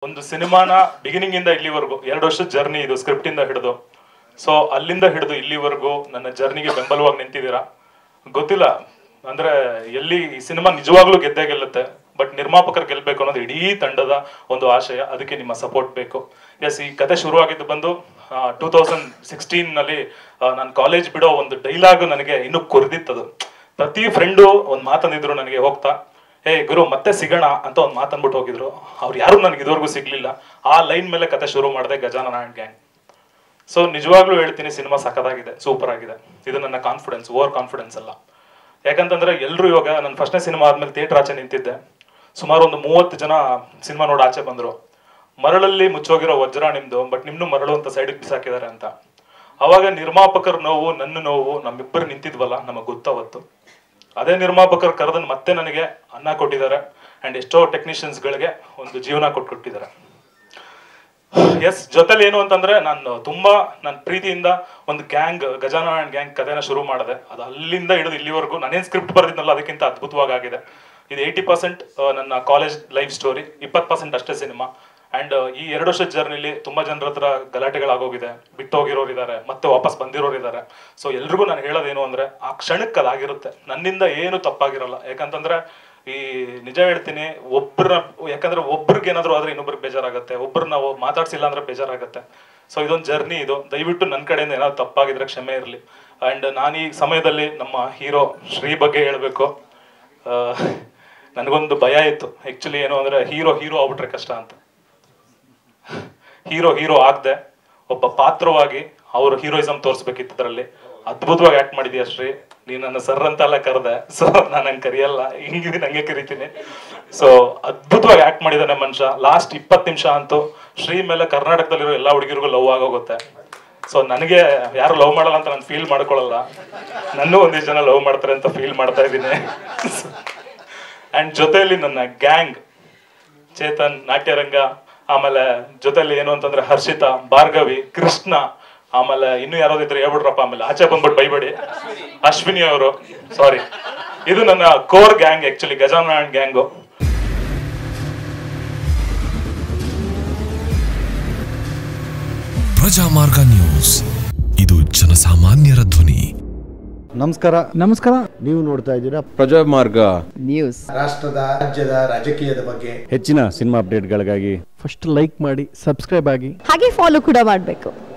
ಒಂದು ಸಿನಿಮಾನ ಬಿಗಿನಿಂಗ್ ಇಂದ ಇಲ್ಲಿವರೆಗೂ ಎರಡು ವರ್ಷದ ಜರ್ನಿ ಇದು ಸ್ಕ್ರಿಪ್ಟ್ ಇಂದ ಹಿಡಿದು ಸೊ ಅಲ್ಲಿಂದ ಹಿಡಿದು ಇಲ್ಲಿವರೆಗೂ ನನ್ನ ಜರ್ನಿಗೆ ಬೆಂಬಲವಾಗಿ ನಿಂತಿದ್ದೀರಾ ಗೊತ್ತಿಲ್ಲ ಅಂದ್ರೆ ಎಲ್ಲಿ ಈ ಸಿನಿಮಾ ನಿಜವಾಗ್ಲೂ ಗೆದ್ದೇ ಗೆಲ್ಲುತ್ತೆ ಬಟ್ ನಿರ್ಮಾಪಕರು ಗೆಲ್ಬೇಕು ಅನ್ನೋದು ಇಡೀ ತಂಡದ ಒಂದು ಆಶಯ ಅದಕ್ಕೆ ನಿಮ್ಮ ಸಪೋರ್ಟ್ ಬೇಕು ಎಸ್ ಈ ಕತೆ ಶುರುವಾಗಿದ್ದು ಬಂದು ಟೂ ತೌಸಂಡ್ ಸಿಕ್ಸ್ಟೀನ್ ನಲ್ಲಿ ನಾನು ಕಾಲೇಜ್ ಬಿಡೋ ಒಂದು ಡೈಲಾಗ್ ನನಗೆ ಇನ್ನೂ ಕೊರ್ದಿತ್ತದು ಪ್ರತಿ ಫ್ರೆಂಡು ಒಂದು ಮಾತಂದಿದ್ರು ನನಗೆ ಹೋಗ್ತಾ ಹೇ ಗುರು ಮತ್ತೆ ಸಿಗೋಣ ಅಂತ ಒಂದು ಮಾತನ್ಬಿಟ್ಟು ಹೋಗಿದ್ರು ಅವ್ರು ಯಾರು ನನಗೆ ಇದುವರೆಗೂ ಸಿಗ್ಲಿಲ್ಲ ಆ ಲೈನ್ ಮೇಲೆ ಕತೆ ಶುರು ಮಾಡಿದೆ ಗಜಾನನ ಅಂಡ್ ಗ್ಯಾಂಗ್ ಸೊ ನಿಜವಾಗ್ಲೂ ಹೇಳ್ತೀನಿ ಸಿನಿಮಾ ಸಖತ್ತಾಗಿದೆ ಸೂಪರ್ ಆಗಿದೆ ಇದು ನನ್ನ ಕಾನ್ಫಿಡೆನ್ಸ್ ಓವರ್ ಕಾನ್ಫಿಡೆನ್ಸ್ ಅಲ್ಲ ಯಾಕಂತಂದ್ರೆ ಎಲ್ಲರೂ ಇವಾಗ ನನ್ನ ಫಸ್ಟ್ನೇ ಸಿನಿಮಾ ಆದ್ಮೇಲೆ ಥಿಯೇಟರ್ ಆಚೆ ನಿಂತಿದ್ದೆ ಸುಮಾರು ಒಂದು ಮೂವತ್ತು ಜನ ಸಿನಿಮಾ ನೋಡಿ ಆಚೆ ಬಂದ್ರು ಮರಳಲ್ಲಿ ಮುಚ್ಚೋಗಿರೋ ವಜ್ರ ನಿಮ್ದು ಬಟ್ ನಿಮ್ನು ಮರಳು ಅಂತ ಸೈಡಿಗೆ ಬಿಸಾಕಿದ್ದಾರೆ ಅಂತ ಅವಾಗ ನಿರ್ಮಾಪಕರ ನೋವು ನನ್ನ ನೋವು ನಮ್ಮಿಬ್ಬರು ನಿಂತಿದ್ವಲ್ಲ ನಮಗೆ ಗೊತ್ತಾವತ್ತು ಅದೇ ನಿರ್ಮಾಪಕರು ಕರೆದನ್ ಮತ್ತೆ ನನಗೆ ಅನ್ನ ಕೊಟ್ಟಿದ್ದಾರೆ ಅಂಡ್ ಎಷ್ಟೋ ಟೆಕ್ನಿಷಿಯನ್ಸ್ಗಳಿಗೆ ಒಂದು ಜೀವನ ಕೊಟ್ಕೊಟ್ಟಿದ್ದಾರೆ ಎಸ್ ಜೊತೆಲಿ ಏನು ಅಂತಂದ್ರೆ ನಾನು ತುಂಬಾ ನನ್ನ ಪ್ರೀತಿಯಿಂದ ಒಂದು ಗ್ಯಾಂಗ್ ಗಜಾನ ಅಂಡ್ ಗ್ಯಾಂಗ್ ಕಥೆನ ಶುರು ಮಾಡಿದೆ ಅದು ಅಲ್ಲಿಂದ ಹಿಡಿದು ಇಲ್ಲಿವರೆಗೂ ನಾನೇನು ಸ್ಕ್ರಿಪ್ಟ್ ಬರೆದಿದ್ನಲ್ಲ ಅದಕ್ಕಿಂತ ಅದ್ಭುತವಾಗಿ ಆಗಿದೆ ಇದು ಏಯ್ಟಿ ಪರ್ಸೆಂಟ್ ನನ್ನ ಕಾಲೇಜ್ ಲೈಫ್ ಸ್ಟೋರಿ ಇಪ್ಪತ್ತು ಪರ್ಸೆಂಟ್ ಅಷ್ಟೇ ಸಿನಿಮಾ ಅಂಡ್ ಈ ಎರಡು ವರ್ಷದ ಜರ್ನಿಲಿ ತುಂಬಾ ಜನರ ಹತ್ರ ಗಲಾಟೆಗಳಾಗೋಗಿದೆ ಬಿಟ್ಟು ಹೋಗಿರೋರು ಇದ್ದಾರೆ ಮತ್ತೆ ವಾಪಸ್ ಬಂದಿರೋರು ಇದ್ದಾರೆ ಸೊ ಎಲ್ರಿಗೂ ನಾನು ಹೇಳೋದೇನು ಅಂದ್ರೆ ಆ ಕ್ಷಣಕ್ಕೆ ಅದಾಗಿರುತ್ತೆ ನನ್ನಿಂದ ಏನು ತಪ್ಪಾಗಿರಲ್ಲ ಯಾಕಂತಂದ್ರೆ ಈ ನಿಜ ಹೇಳ್ತೀನಿ ಒಬ್ಬರ ಯಾಕಂದ್ರೆ ಒಬ್ರಿಗೆ ಏನಾದ್ರು ಆದ್ರೆ ಇನ್ನೊಬ್ರಿಗೆ ಬೇಜಾರಾಗುತ್ತೆ ಒಬ್ರು ನಾವು ಮಾತಾಡ್ಸಿಲ್ಲ ಅಂದ್ರೆ ಬೇಜಾರಾಗುತ್ತೆ ಸೊ ಇದೊಂದು ಜರ್ನಿ ಇದು ದಯವಿಟ್ಟು ನನ್ನ ಕಡೆಯಿಂದ ಏನಾದ್ರು ತಪ್ಪಾಗಿದ್ರೆ ಕ್ಷಮೆ ಇರಲಿ ಅಂಡ್ ನಾನು ಈ ಸಮಯದಲ್ಲಿ ನಮ್ಮ ಹೀರೋ ಶ್ರೀ ಬಗ್ಗೆ ಹೇಳಬೇಕು ನನಗೊಂದು ಭಯ ಇತ್ತು ಆಕ್ಚುಲಿ ಏನು ಅಂದ್ರೆ ಹೀರೋ ಹೀರೋ ಆಗ್ಬಿಟ್ರೆ ಕಷ್ಟ ಅಂತ ಹೀರೋ ಹೀರೋ ಆಗದೆ ಒಬ್ಬ ಪಾತ್ರವಾಗಿ ಅವರು ಹೀರೋಯಿಸಮ್ ತೋರಿಸ್ಬೇಕಿತ್ತು ಇದರಲ್ಲಿ ಅದ್ಭುತವಾಗಿ ಆಕ್ಟ್ ಮಾಡಿದ್ಯಾ ಶ್ರೀ ನೀ ನನ್ನ ಸರ್ ಅಂತೆಲ್ಲ ಕರೆದೆ ಸೊ ನಾನು ಹಂಗೆ ಕರೆಯಲ್ಲ ಹಿಂಗಿದೀನಿ ಹಂಗೆ ಕರಿತೀನಿ ಸೊ ಅದ್ಭುತವಾಗಿ ಆಕ್ಟ್ ಮಾಡಿದಾನೆ ಮನುಷ್ಯ ಲಾಸ್ಟ್ ಇಪ್ಪತ್ತು ನಿಮಿಷ ಅಂತೂ ಶ್ರೀ ಮೇಲೆ ಕರ್ನಾಟಕದಲ್ಲಿರೋ ಎಲ್ಲ ಹುಡುಗಿರಿಗೂ ಲವ್ ಆಗೋಗುತ್ತೆ ಸೊ ನನಗೆ ಯಾರು ಲವ್ ಮಾಡಲ್ಲ ಅಂತ ನಾನು ಫೀಲ್ ಮಾಡ್ಕೊಳ್ಳಲ್ಲ ನನ್ನೂ ಒಂದಿಷ್ಟು ಜನ ಲವ್ ಮಾಡ್ತಾರೆ ಅಂತ ಫೀಲ್ ಮಾಡ್ತಾ ಇದ್ದೀನಿ ಅಂಡ್ ಜೊತೆಯಲ್ಲಿ ನನ್ನ ಗ್ಯಾಂಗ್ ಚೇತನ್ ನಾಟ್ಯರಂಗ ಆಮೇಲೆ ಜೊತೆಲಿ ಏನು ಅಂತಂದ್ರೆ ಹರ್ಷಿತಾ ಭಾರ್ಗವಿ ಕೃಷ್ಣ ಆಮೇಲೆ ಇನ್ನು ಯಾರಾದ್ರು ಇದ್ರೆ ಹೇಳ್ಬಿಡ್ರಪ್ಪ ಆಮೇಲೆ ಆಚೆ ಬಂದ್ಬಿಟ್ಟು ಬೈಬೇಡಿ ಅಶ್ವಿನಿ ಅವರು ಸಾರಿ ಇದು ನನ್ನ ಕೋರ್ ಗ್ಯಾಂಗ್ ಆಕ್ಚುಲಿ ಗಜಾನ ಗ್ಯಾಂಗು ಪ್ರಜಾಮಾರ್ಗ ನ್ಯೂಸ್ ಇದು ಜನಸಾಮಾನ್ಯರ ಧ್ವನಿ ನಮಸ್ಕಾರ ನಮಸ್ಕಾರ ನೀವು ನೋಡ್ತಾ ಇದ್ದೀರಾ ಪ್ರಜಾಮಾರ್ಗ ನ್ಯೂಸ್ ರಾಷ್ಟ್ರದ ರಾಜ್ಯದ ರಾಜಕೀಯದ ಬಗ್ಗೆ ಹೆಚ್ಚಿನ ಸಿನಿಮಾ ಅಪ್ಡೇಟ್ಗಳಿಗಾಗಿ ಫಸ್ಟ್ ಲೈಕ್ ಮಾಡಿ ಸಬ್ಸ್ಕ್ರೈಬ್ ಆಗಿ ಹಾಗೆ ಫಾಲೋ ಕೂಡ ಮಾಡಬೇಕು